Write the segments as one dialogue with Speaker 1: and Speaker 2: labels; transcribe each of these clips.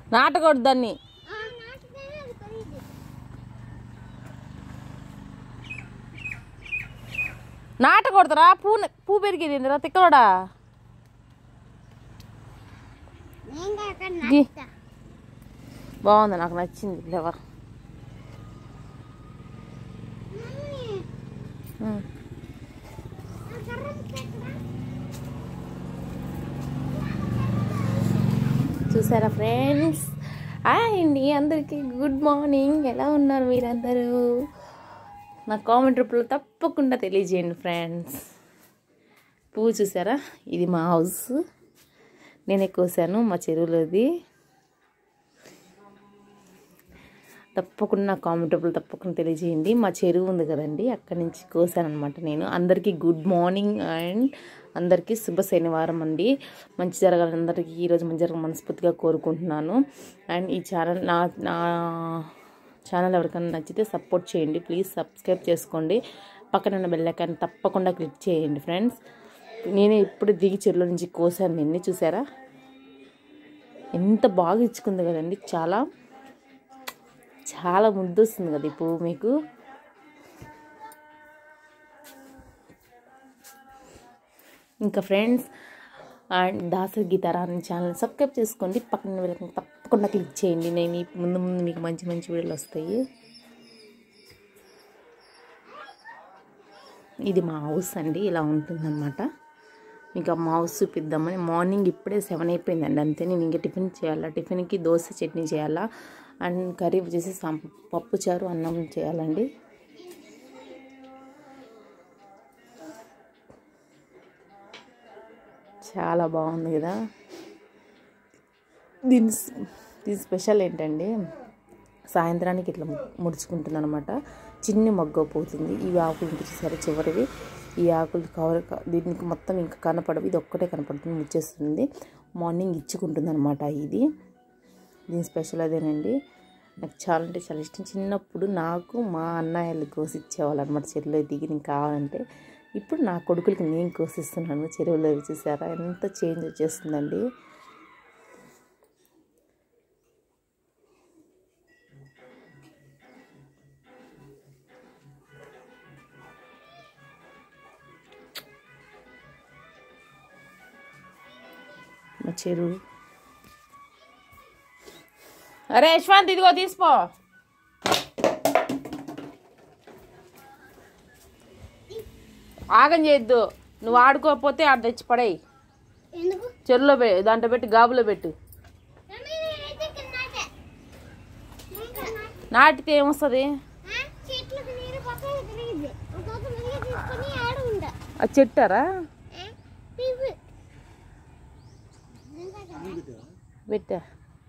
Speaker 1: నాటకూడదు దాన్ని
Speaker 2: ఆ నాటుతేనే అది పెరిగింది
Speaker 1: నాటకూడదురా పూ పూ పెరిగేది రా తిక్కలోడా
Speaker 2: నేను కాక
Speaker 1: ది.
Speaker 2: నాటుతా
Speaker 1: బాగుంది నాకు నచ్చింది ఫ్లేవర్
Speaker 2: మమ్మీ ఆ కర్ర పెట్టరా
Speaker 1: చూసారా ఫ్రెండ్స్ హాయ్ అండి అందరికీ గుడ్ మార్నింగ్ ఎలా ఉన్నారు మీరందరూ నా కామెంట్ రూపంలో తప్పకుండా తెలియజేయండి ఫ్రెండ్స్ పువ్వు చూసారా ఇది మా హౌస్ నేనే కోసాను మా చెరువులోది తప్పకుండా నా కామెంట్ రూపంలో తప్పకుండా తెలియజేయండి మా చెరువు ఉంది కదండి అక్కడి నుంచి కోసాను అనమాట నేను అందరికీ గుడ్ మార్నింగ్ అండ్ అందరికీ శుభ శనివారం అండి మంచి జరగాలని అందరికీ ఈరోజు మంచి జరగాలని మనస్ఫూర్తిగా కోరుకుంటున్నాను అండ్ ఈ ఛానల్ నా నా ఛానల్ ఎవరికైనా నచ్చితే సపోర్ట్ చేయండి ప్లీజ్ సబ్స్క్రైబ్ చేసుకోండి పక్కన ఉన్న బెల్ ఐకాన్ తప్పకుండా క్లిక్ చేయండి ఫ్రెండ్స్ నేనే ఇప్పుడు దిగి చెరువులో నుంచి కోసాను నిన్ను చూసారా ఎంత బాగా ఇచ్చుకుంది కదండి చాలా చాలా ముద్దు వస్తుంది కదా ఈ పువ్వు మీకు ఇంకా ఫ్రెండ్స్ అండ్ దాసరి గీతారా అనే ఛానల్ సబ్స్క్రైబ్ చేసుకోండి పక్కన వెళ్ళకుండా తప్పకుండా క్లిక్ చేయండి నేను ఈ ముందు ముందు మీకు మంచి మంచి వీడియోలు వస్తాయి ఇది మా హౌస్ అండి ఇలా ఉంటుందన్నమాట ఇంకా మా హౌస్ చూపిద్దామని మార్నింగ్ ఇప్పుడే సెవెన్ అయిపోయిందండి అంతే నేను ఇంకా టిఫిన్ చేయాలా టిఫిన్కి దోశ చట్నీ చేయాలా అండ్ కర్రీ వచ్చేసి సం- పప్పు చారు అన్నం చేయాలండి చాలా బాగుంది కదా దీని స్- దీని స్పెషల్ ఏంటంటే సాయంత్రానికి ఇట్లా ముడుచుకుంటుంది అనమాట చిన్ని మొగ్గ పోతుంది ఈ ఆకులు చూసారు చివరివి ఈ ఆకులు కవర్ క- దీనికి మొత్తం ఇంకా కనపడవు ఇది ఒక్కటే కనపడుతుంది ముచ్చేస్తుంది మార్నింగ్ ఇచ్చుకుంటుంది అనమాట ఇది దీని స్పెషల్ అదేనండి నాకు చాలా అంటే చాలా ఇష్టం చిన్నప్పుడు నాకు మా అన్నయ్యలు కోసి ఇచ్చేవాళ్ళు అనమాట చెరువులో దిగి నేను కావాలంటే ఇప్పుడు నా కొడుకులకి నేను కోసిస్తున్నాను చెరువులో చూసారా ఎంత చేంజ్ వచ్చేస్తుందండి మా చెరువు అరే యశ్వంత్ ఇదిగో తీసుకో ఆగం చేయొద్దు నువ్వు ఆడుకోకపోతే ఆడ తెచ్చి పడేయి
Speaker 2: ఎందుకు
Speaker 1: చెరువులో పె దాంట్లో పెట్టి గాబులో పెట్టు
Speaker 2: మమ్మీ నేనైతే ఇక్కడ నాటే ఇంకా నాటే.
Speaker 1: నాటితే ఏమొస్తుంది
Speaker 2: ఆ, చెట్లకు నీరు పక్కన తిరిగింది ఒక మెరుగు తీసుకొని ఆడ ఉంటా
Speaker 1: అది చెట్టారా
Speaker 2: పివ్వు
Speaker 1: పెట్టా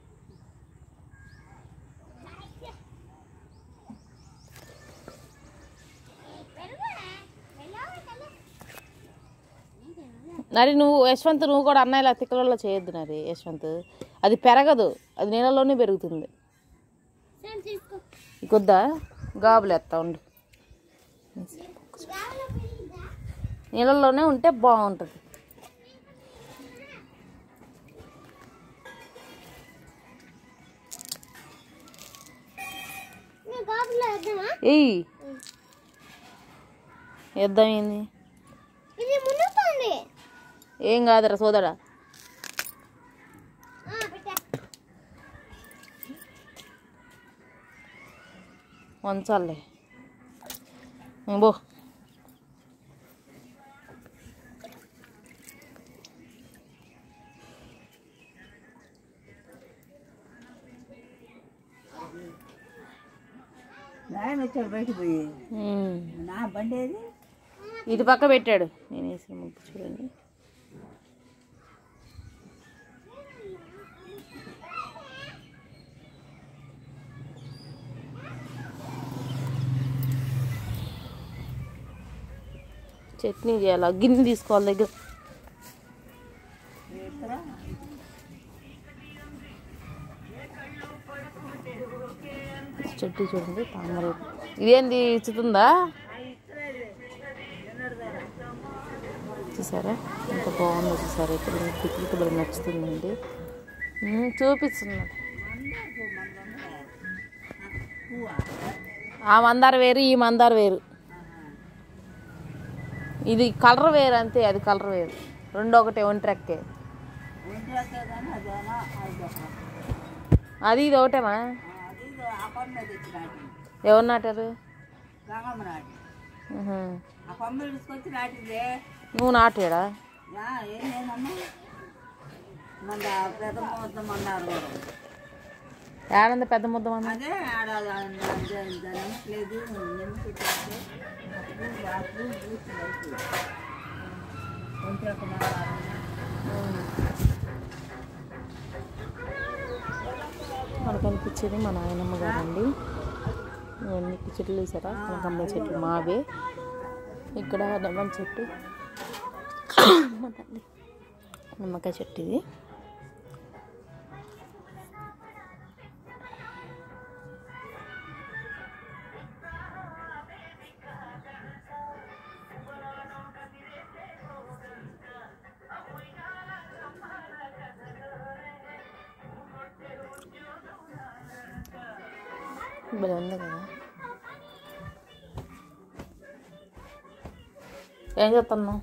Speaker 1: నరి నువ్వు యశ్వంత్ నువ్వు కూడా అన్నయ్యలా తిక్కలలో చేయొద్దు నరి యశ్వంత్ అది పెరగదు అది నీళ్ళలోనే పెరుగుతుంది
Speaker 2: సరే తీసుకో
Speaker 1: కొద్దా గాబులు ఎత్తా ఉండు
Speaker 2: గాలిలో పెరిగిందా
Speaker 1: నీళ్ళల్లోనే ఉంటే బాగుంటుంది
Speaker 2: నేను గాబులో వేద్దామా
Speaker 1: ఏయ్ వేద్దాం ఏంది
Speaker 2: ఇది మునుగుతుంది
Speaker 1: ఏం కాదురా సోదరా
Speaker 2: ఆ, పెట్టా
Speaker 1: వంచాలే బో
Speaker 3: నాయన వచ్చాడు బయట పోయి
Speaker 1: ఉమ్.
Speaker 3: నా బండి ఏది
Speaker 1: ఇది పక్క పెట్టాడు నేను వేసిన ముగ్గు చూడండి చట్నీ చేయాలి గిన్నె తీసుకోవాలి దగ్గర
Speaker 3: ఎక్కడా
Speaker 1: చెట్టు చూడండి తామర ఇదేంది ఇచ్చుతుందా చూసారా ఎంత బాగుందో చూసారా ఇక్కడ మీకు పిక్కి భలే నచ్చుతుందండి ఉమ్, చూపిస్తున్నాడు
Speaker 3: పువ్వా
Speaker 1: ఆ మందార వేరు ఈ మందార వేరు ఇది కలర్ వేరు అంతే అది కలర్ వేరు రెండు ఒకటే ఒంట్రెక్కే
Speaker 3: ఒంటి కానీ అదేనా అది ఒక
Speaker 1: అది ఇది ఒకటేమా
Speaker 3: అది ఇది ఆ కొమ్మ తెచ్చి నాటింది
Speaker 1: ఎవరు నాటారు
Speaker 3: గంగమ్మ నాటి
Speaker 1: ఉహు.
Speaker 3: ఆ కొమ్మ తీసుకొచ్చి నాటిందే
Speaker 1: నువ్వు నాటాడా
Speaker 3: యా, ఏం లేదమ్మా మన పెద్ద మొత్తం అన్నారు కూడా
Speaker 1: ఏడంది పెద్ద ముద్ద మంద
Speaker 3: అదే ఆడ నమ్మట్లేదు ఎందుకు
Speaker 1: మనకు అనిపించేది మా నాయనమ్మ గారండి ఇవన్నీ చెట్లు వేసారా కనకాంబర చెట్లు మావే ఇక్కడ లెమన్ చెట్టు మా తల్లి. నిమ్మకాయ చెట్టు ఇది భలే ఉంది కదా ఏం చెప్తున్నావు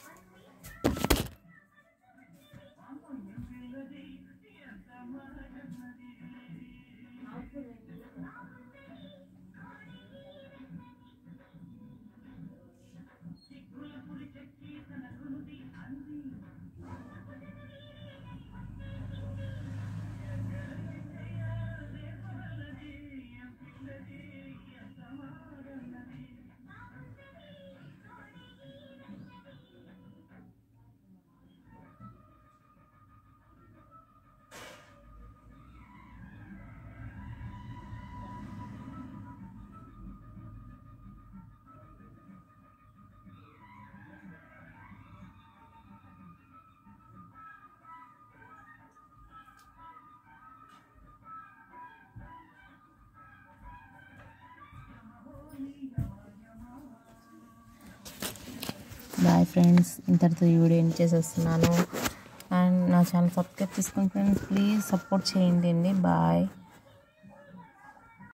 Speaker 1: బాయ్ ఫ్రెండ్స్ ఇంతటితో ఈ వీడియో ఎండ్ చేసేస్తున్నాను అండ్ నా ఛానల్ సబ్స్క్రైబ్ చేసుకోండి ఫ్రెండ్స్ ప్లీజ్ సపోర్ట్ చేయండి అండి బాయ్